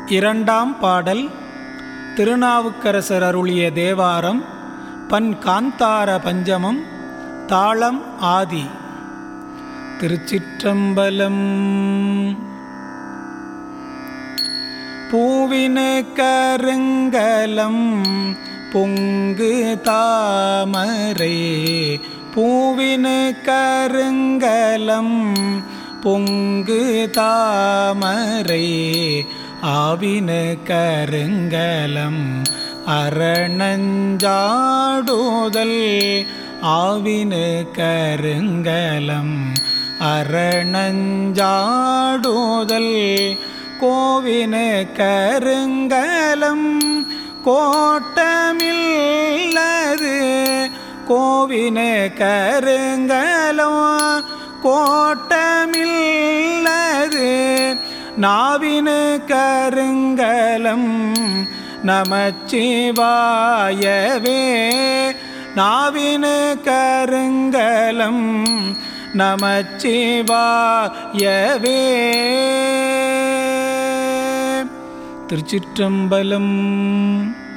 இரண்டாம் பாடல் திருநாவுக்கரசர் அருளிய தேவாரம் பன் காந்தார பஞ்சமம் தாளம் ஆதி திருச்சிற்றம்பலம் பூவினு கருங்கலம் பொங்கு தாமரை பூவினு கருங்கலம் பொங்கு தாமரை ஆவினு கருங்கலம் அரணஞ்சாடுதல் ஆவினு கருங்கலம் அரணஞ்சாடுதல் கோவினு கருங்கலம் கோட்டமில்லது கோவினு கருங்கலம் கோட்டமில்லது நாவினு கருங்கலம் நமச்சிவாயவே நாவினு கருங்கலம் நமச்சிவாயவே திருச்சிற்றம்பலம்